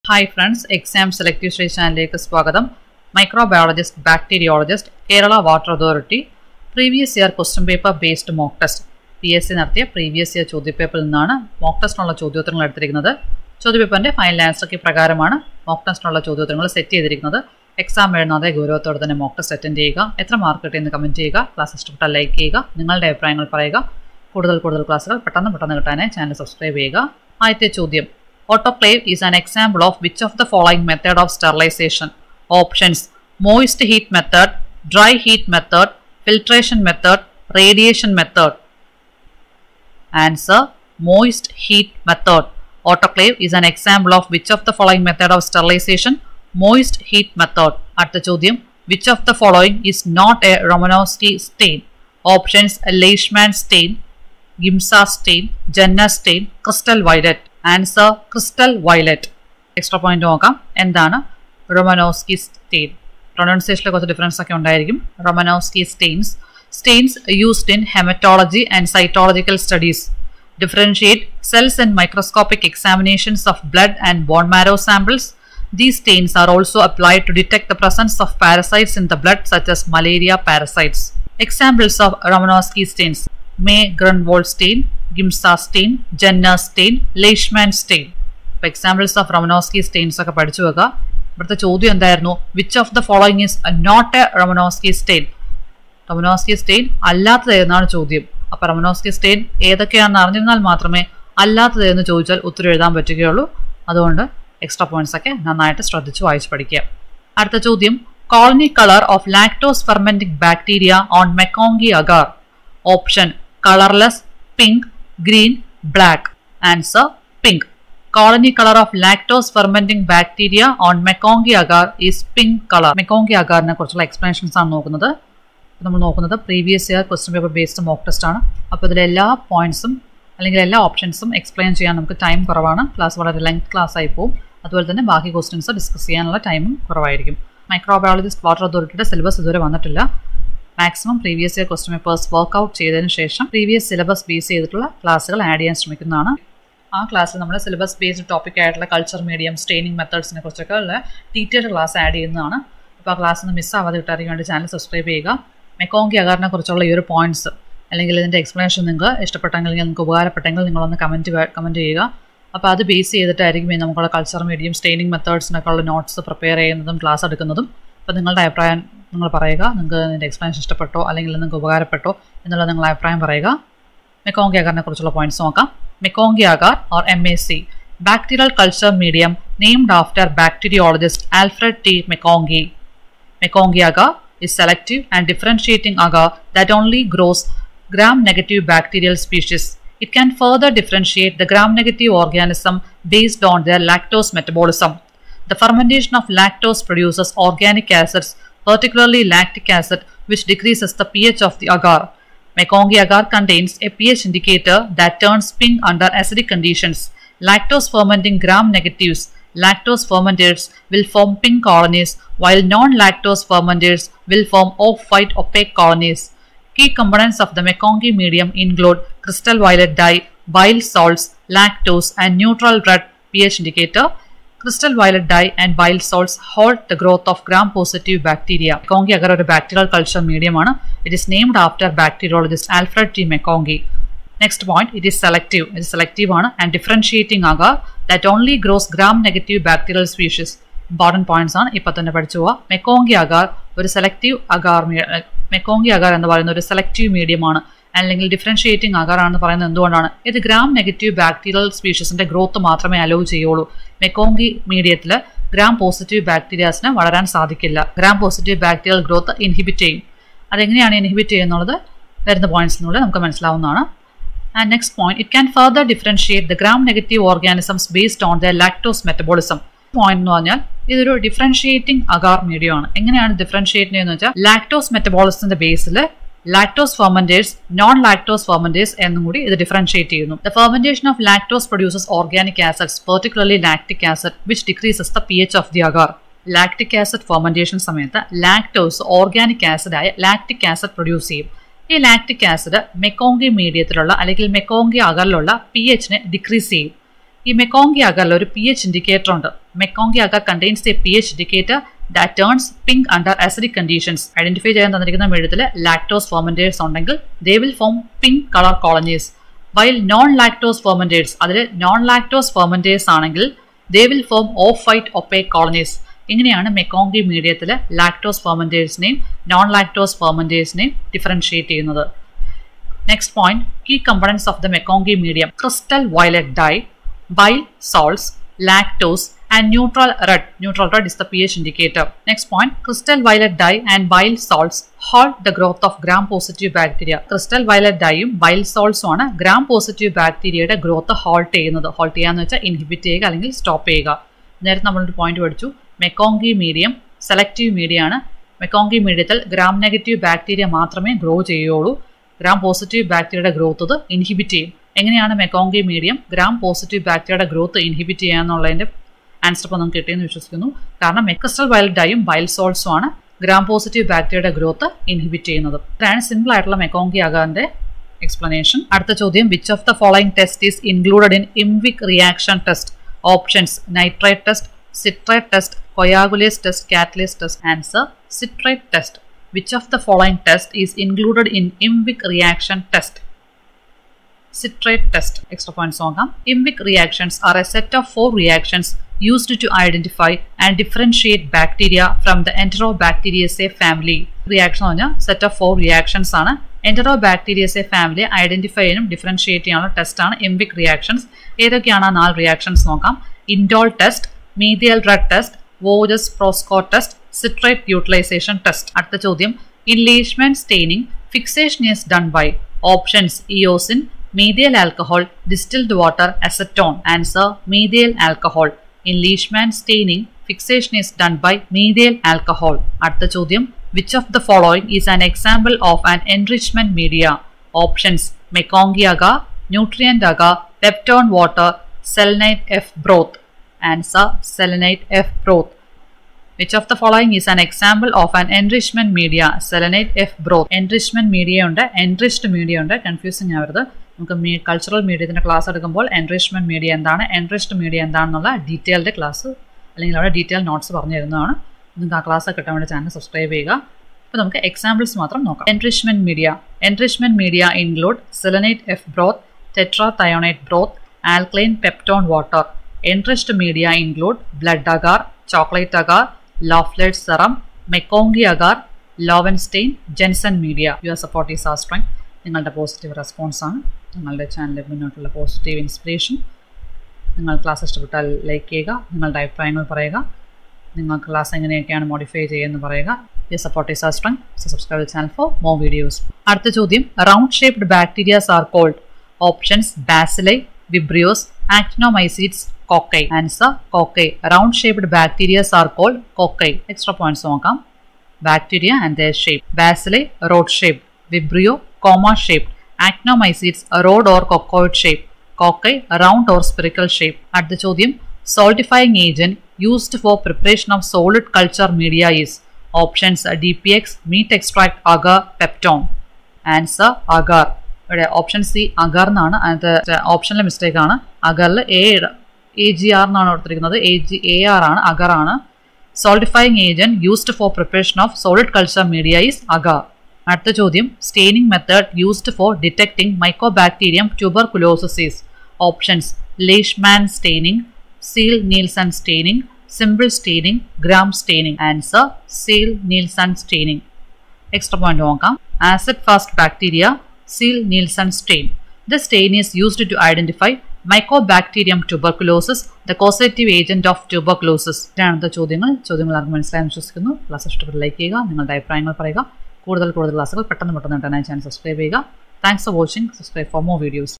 Hi friends exam selective study ചാനലിലേക്ക് സ്വാഗതം microbiologist bacteriologist Kerala water authority previous year question paper based mock test P S C നടത്തിയ previous year ചോദ്യപേപ്പറിൽ നിന്നാണ് mock ടെസ്റ്റിനുള്ള ചോദ്യോത്തരങ്ങൾ എടുത്തിരിക്കുന്നത് ചോദ്യപേപ്പറിന്റെ ഫൈനൽ ആൻസർക്ക് പ്രകാരമാണ് മോക്ക് ടെസ്റ്റിനുള്ള ചോദ്യോത്തരങ്ങൾ സെറ്റ് ചെയ്തിരിക്കുന്നത് എക്സാം എഴുതാതെ ഗൗരവത്തോടെ തന്നെ മോക്ക് ടെസ്റ്റ് അറ്റൻഡ് ചെയ്യുക എത്ര മാർക്ക് കിട്ടിയെന്ന് കമൻറ്റ് ചെയ്യുക ക്ലാസ് ഇഷ്ടപ്പെട്ടാൽ ലൈക്ക് ചെയ്യുക നിങ്ങളുടെ അഭിപ്രായങ്ങൾ പറയുക കൂടുതൽ കൂടുതൽ ക്ലാസ്സുകൾ പെട്ടെന്ന് പെട്ടെന്ന് കിട്ടാനായി ചാനൽ സബ്സ്ക്രൈബ് ചെയ്യുക ആദ്യത്തെ ചോദ്യം Autoclave is an example of which of the following method of sterilization? Options Moist heat method, dry heat method, filtration method, radiation method. Answer Moist heat method. Autoclave is an example of which of the following method of sterilization? Moist heat method. അടുത്ത ചോദ്യം Which of the following is not a Romanowski stain? Options Leishman stain, Gimsa stain, Jenner stain, crystal violet. Answer crystal violet extra point നോക്കാം എന്താണ് Romanowsky stain പ്രൊനൗൺസിയേഷനിൽ കുറച്ച് difference ഒക്കെ ഉണ്ടായിരിക്കും Romanowsky stains stains used in haematology and cytological studies differentiate cells and microscopic examinations of blood and bone marrow samples These stains are also applied to detect the presence of parasites in the blood such as malaria parasites. Examples of Romanowski stains May Grunwald stain, Gimsa stain, Jenner stain, Leishman stain. അപ്പോൾ examples of Romanowsky stains ഒക്കെ പഠിച്ചു വെക്കുക ഇവിടുത്തെ ചോദ്യം എന്തായിരുന്നു which of the following is not a Romanowsky stain Romanowsky stain അല്ലാത്തത് എന്നാണ് ചോദ്യം അപ്പോൾ റൊമനോസ്കി സ്റ്റെയിൻ ഏതൊക്കെയാണെന്ന് അറിഞ്ഞിരുന്നാൽ മാത്രമേ അല്ലാത്തത് എന്ന് ചോദിച്ചാൽ ഉത്തരം എഴുതാൻ പറ്റുകയുള്ളൂ അതുകൊണ്ട് എക്സ്ട്രാ പോയിന്റ്സ് ഒക്കെ നന്നായിട്ട് ശ്രദ്ധിച്ച് വായിച്ച് പഠിക്കുക അടുത്ത ചോദ്യം colony colour of lactose fermenting bacteria on MacConkey agar option colourless pink green black answer pink colony colour of lactose fermenting bacteria on MacConkey agar is pink colour MacConkey അഗാറിനെ കുറിച്ചുള്ള explanations ആണ് നോക്കുന്നത് നമ്മൾ നോക്കുന്നത് previous year question paper based mock test ആണ് അപ്പോൾ ഇതിലെ എല്ലാ പോയിന്റ്സും അല്ലെങ്കിൽ എല്ലാ ഓപ്ഷൻസും എക്സ്പ്ലെയിൻ ചെയ്യാൻ നമുക്ക് ടൈം കുറവാണ് ക്ലാസ് വളരെ ലെങ്ത് ക്ലാസ് ആയി പോകും അതുപോലെ തന്നെ ബാക്കി ക്വസ്റ്റ്യൻസ് ഡിസ്കസ് ചെയ്യാനുള്ള ടൈമും കുറവായിരിക്കും മൈക്രോബയോളജിസ്റ്റ് വാട്ടർ അതോറിറ്റിയുടെ സിലബസ് ഇതുവരെ വന്നിട്ടില്ല maximum previous year question papers work out ചെയ്തതിന് ശേഷം പ്രീവിയസ് സിലബസ് ബേസ് ചെയ്തിട്ടുള്ള ക്ലാസ്സുകൾ ആഡ് ചെയ്യാൻ ശ്രമിക്കുന്നതാണ് ആ ക്ലാസ്സിൽ നമ്മൾ സിലബസ് ബേസ്ഡ് ടോപ്പിക് ആയിട്ടുള്ള കൾച്ചർ മീഡിയം സ്റ്റെയിനിങ് മെത്തേഡ്സിനെ കുറിച്ചൊക്കെ ഉള്ള ഡീറ്റെയിൽഡ് ക്ലാസ് ആഡ് ചെയ്യുന്നതാണ് അപ്പോൾ ആ ക്ലാസ് ഒന്ന് മിസ്സാവാതെ കിട്ടാതിരിക്കാൻ വേണ്ടി ചാനൽ സബ്സ്ക്രൈബ് ചെയ്യുക മെക്കോങ്കി അകാറിനെ കുറിച്ചുള്ള ഈ ഒരു പോയിന്റ്സ് അല്ലെങ്കിൽ ഇതിൻ്റെ എക്സ്പ്ലനേഷൻ നിങ്ങൾക്ക് ഇഷ്ടപ്പെട്ടെങ്കിൽ നിങ്ങൾക്ക് ഉപകാരപ്പെട്ടെങ്കിൽ നിങ്ങളൊന്ന് കമൻറ്റ് കമൻറ്റ് ചെയ്യുക അപ്പോൾ അത് ബേസ് ചെയ്തിട്ടായിരിക്കും നമുക്കുള്ള കൾച്ചർ മീഡിയം സ്റ്റെയിനിങ് മെത്തേഡ്സിനൊക്കെ ഉള്ള നോട്ട്സ് പ്രിപ്പയർ ചെയ്യുന്നതും ക്ലാസ് എടുക്കുന്നതും അപ്പോൾ നിങ്ങളുടെ അഭിപ്രായം നിങ്ങൾ പറയുക നിങ്ങൾക്ക് ഇതിൻ്റെ എക്സ്പ്ലനേഷൻ ഇഷ്ടപ്പെട്ടോ അല്ലെങ്കിൽ നിങ്ങൾക്ക് ഉപകാരപ്പെട്ടോ എന്നുള്ള നിങ്ങളുടെ അഭിപ്രായം പറയുക മെക്കോങ്കി അഗാറിനെ കുറിച്ചുള്ള പോയിന്റ്സ് നോക്കാം MacConkey agar or M A C bacterial culture medium named after bacteriologist Alfred T MacConkey MacConkey agar is selective and differentiating agar that only grows gram-negative bacterial species. It can further differentiate the gram-negative organism based on their lactose metabolism. The fermentation of lactose produces organic acids, particularly lactic acid, which decreases the pH of the agar. Mekongi agar contains a pH indicator that turns pink under acidic conditions. Lactose fermenting gram-negatives lactose fermenters will form pink colonies while non-lactose fermenters will form off-white opaque colonies. Key components of the Mekongi medium include crystal violet dye, bile salts, lactose and neutral red pH indicator. Crystal violet dye and bile salts halt the growth of gram-positive bacteria. Mekongi agar ഒരു bacterial culture മീഡിയമാണ് it is named after bacteriologist Alfred T MacConkey next point it is selective ഇത് selective ആണ് and differentiating agar that only grows gram negative bacterial species important points ആണ് ഇപ്പം തന്നെ പഠിച്ചു പോവുക MacConkey agar ഒരു സെലക്റ്റീവ് അഗാർ മെക്കോങ്കി അഗാർ എന്ന് പറയുന്ന ഒരു സെലക്റ്റീവ് മീഡിയമാണ് അല്ലെങ്കിൽ ഡിഫറൻഷിയേറ്റിംഗ് അഗാർ ആണെന്ന് പറയുന്നത് എന്തുകൊണ്ടാണ് ഇത് ഗ്രാം നെഗറ്റീവ് ബാക്ടീരിയൽ സ്പീഷീസിന്റെ ഗ്രോത്ത് മാത്രമേ അലോ ചെയ്യുള്ളൂ മെക്കോങ്കി മീഡിയത്തിൽ ഗ്രാം പോസിറ്റീവ് ബാക്ടീരിയാസിന് വളരാൻ സാധിക്കില്ല gram positive bacterial growth inhibit ചെയ്യും അതെങ്ങനെയാണ് ഇൻഹിബിറ്റ് ചെയ്യുന്നുള്ളത് വരുന്ന പോയിന്റ്സിലൂടെ നമുക്ക് മനസ്സിലാവുന്നതാണ് And next point, it can further differentiate the gram-negative organisms based on their lactose metabolism. പോയിന്റ് എന്ന് പറഞ്ഞാൽ ഇതൊരു ഡിഫറൻഷിയേറ്റിംഗ് അഗാർ മീഡിയം ആണ് എങ്ങനെയാണ് ഡിഫറൻഷിയേറ്റ് ചെയ്യുന്നത് വെച്ചാൽ ലാക്ടോസ് മെറ്റബോളിസത്തിന്റെ ബേസിൽ lactose fermenters non lactose fermenters എന്നും കൂടി ഇത് ഡിഫറൻഷിയേറ്റ് ചെയ്യുന്നു the fermentation of lactose produces organic acids particularly lactic acid which decreases the P H of the agar lactic acid fermentation സമയത്ത് ലാക്ടോസ് ഓർഗാനിക് ആസിഡായ ലാക്ടിക് ആസിഡ് പ്രൊഡ്യൂസ് ചെയ്യും ഈ lactic acid MacConkey മീഡിയത്തിലുള്ള അല്ലെങ്കിൽ മെക്കോങ്കി അകറിലുള്ള P എച്ചിനെ decrease ചെയ്യും ഈ മെക്കോങ്കി അഗറിൽ ഒരു പി എച്ച് ഇൻഡിക്കേറ്റർ ഉണ്ട് MacConkey agar contains A P H indicator that turns pink under acidic conditions identify ചെയ്യാൻ തന്നിരിക്കുന്ന എഴുത്തിൽ ലാക്ടോസ് ഫെർമെന്റേഴ്സ് ഉണ്ടെങ്കിൽ they will form pink colour colonies while non lactose fermenters അതിൽ നോൺ ലാക്ടോസ് ഫെർമെന്റേഴ്സ് ആണെങ്കിൽ they will form off white opaque colonies ഇങ്ങനെയാണ് MacConkey മീഡിയത്തിൽ lactose ഫെർമെന്റേഴ്സിനെയും non lactose ഫെർമെന്റേഴ്സിനെയും ഡിഫറൻഷിയേറ്റ് ചെയ്യുന്നത് next point key components of the MacConkey medium crystal violet dye bile salts lactose and neutral red. Neutral red is the pH indicator. Next point, crystal violet dye and bile salts halt the growth of gram-positive bacteria. Crystal violet ഡൈയും bile സോൾട്സും ആണ് gram positive ബാക്ടീരിയയുടെ growth halt ചെയ്യുന്നത് halt ചെയ്യാന്ന് വെച്ചാൽ inhibit ചെയ്യുക അല്ലെങ്കിൽ stop ചെയ്യുക നേരത്തെ നമ്മളൊരു പോയിന്റ് പഠിച്ചു മെക്കോങ്കി മീഡിയം സെലക്റ്റീവ് മീഡിയം ആണ് മെക്കോങ്കി മീഡിയത്തിൽ ഗ്രാം നെഗറ്റീവ് ബാക്ടീരിയ മാത്രമേ ഗ്രോ ചെയ്യുള്ളൂ ഗ്രാം പോസിറ്റീവ് ബാക്ടീരിയയുടെ ഗ്രോത്ത് ഇത് ഇൻഹിബിറ്റ് ചെയ്യും എങ്ങനെയാണ് മെക്കോങ്കി മീഡിയം ഗ്രാം പോസിറ്റീവ് ബാക്ടീരിയയുടെ ഗ്രോത്ത് ഇൻഹിബിറ്റ് ചെയ്യാന്നുള്ളതിന്റെ ആൻസർ ഇപ്പോൾ നമുക്ക് കിട്ടിയെന്ന് വിശ്വസിക്കുന്നു കാരണം മെക്കസ്റ്റൽ വയൽ ഡൈയും ബൈൽ സോൾട്സും ആണ് ഗ്രാം പോസിറ്റീവ് ബാക്ടീരിയയുടെ ഗ്രോത്ത് ഇൻഹിബിറ്റ് ചെയ്യുന്നത് ഇതാണ് സിമ്പിൾ ആയിട്ടുള്ള മെക്കോങ്കി ആകാന്റെ എക്സ്പ്ലനേഷൻ അടുത്ത ചോദ്യം which of the following test is included in IMViC reaction test options nitrate test citrate test coagulase test catalase test answer citrate test which of the following test is included in IMViC reaction test citrate test. Extra points നോക്കാം Imbic reactions are a set of four reactions used to identify and differentiate bacteria from the Enterobacteriaceae family. Reaction എന്ന് പറഞ്ഞാൽ set of four reactions ആണ് Enterobacteriaceae family identify ചെയ്യാനും differentiate ചെയ്യാനുള്ള test ആണ് IMViC reactions ഏതൊക്കെയാണ് ആ നാല് റിയാക്ഷൻസ് നോക്കാം indole test methyl red test Voges Proskauer test citrate utilisation test അടുത്ത ചോദ്യം in Leishman staining fixation is done by options eosin methyl alcohol, distilled water, acetone. Answer methyl alcohol. In Leishman staining, fixation is done by methyl alcohol. അടുത്ത ചോദ്യം Which of the following is an example of an enrichment media? Options Mekongi agar, nutrient agar, peptone water, selenite F broth. Answer selenite F broth. Which of the following is an example of an enrichment media? Selenite F broth. Enrichment media ഉണ്ട് enriched media ഉണ്ട് confusing ആവരുത് നമുക്ക് മീ cultural മീഡിയത്തിൻ്റെ class എടുക്കുമ്പോൾ enrichment media എന്താണ് enriched media എന്താണെന്നുള്ള detailed class അല്ലെങ്കിൽ അവിടെ ഡീറ്റെയിൽ നോട്ട്സ് പറഞ്ഞു തരുന്നതാണ് നിങ്ങൾക്ക് ആ ക്ലാസ് കിട്ടാൻ വേണ്ടി ചാനൽ സബ്സ്ക്രൈബ് ചെയ്യുക അപ്പോൾ നമുക്ക് എക്സാമ്പിൾസ് മാത്രം നോക്കാം enrichment media enrichment media include selenite F broth tetrathionate broth alkaline peptone water enriched media include blood agar chocolate agar Loeffler serum MacConkey agar Lowenstein Jensen media your support is our strength നിങ്ങളുടെ positive റെസ്പോൺസാണ് നിങ്ങളുടെ ചാനലിൽ മുന്നോട്ടുള്ള positive inspiration നിങ്ങൾ class ഇഷ്ടപ്പെട്ടാൽ like ചെയ്യുക നിങ്ങളുടെ അഭിപ്രായങ്ങൾ പറയുക നിങ്ങൾ ക്ലാസ് എങ്ങനെയൊക്കെയാണ് മോഡിഫൈ ചെയ്യുന്നത് പറയുക യ support is our strength so subscribe channel for more videos അടുത്ത ചോദ്യം round shaped bacterias are called options bacilli vibrios actinomycetes cocci answer cocci round shaped bacterias are called cocci extra points നോക്കാം bacteria and their shape bacilli rod shape vibrio comma shaped. Actinomycetes a rod or cocoid shape. Cocci round or spherical shape. At the ചോദ്യം solidifying agent used for preparation of solid culture media is options DPX, meat extract, agar, peptone. Answer agar. ഇവിടെ option C agar എന്നാണ് അതിനകത്ത് ഓപ്ഷനിലെ mistake ആണ് അഗറിൽ A A G R എന്നാണ് കൊടുത്തിരിക്കുന്നത് A G A R ആണ് അഗർ ആണ് solidifying agent used for preparation of solid culture media is agar അടുത്ത ചോദ്യം staining method used for detecting mycobacterium tuberculosis is options Leishman staining Ziehl Neelsen staining simple staining gram staining answer Ziehl Neelsen staining extra point നോക്കാം acid fast bacteria Ziehl Neelsen stain the stain is used to identify mycobacterium tuberculosis the causative agent of tuberculosis ഇതാണ് ചോദ്യങ്ങൾ ചോദ്യങ്ങൾ ആർക്കും മനസ്സിലായെന്ന് വിശ്വസിക്കുന്നു class ഇഷ്ടപ്പെട്ട് like ചെയ്യുക നിങ്ങളുടെ അഭിപ്രായങ്ങൾ പറയുക കൂടുതൽ കൂടുതൽ ക്ലാസ്സുകൾ പെട്ടെന്ന് പെട്ടെന്ന് കിട്ടാനായി ചാനൽ സബ്സ്ക്രൈബ് ചെയ്യുക thanks for watching subscribe for more videos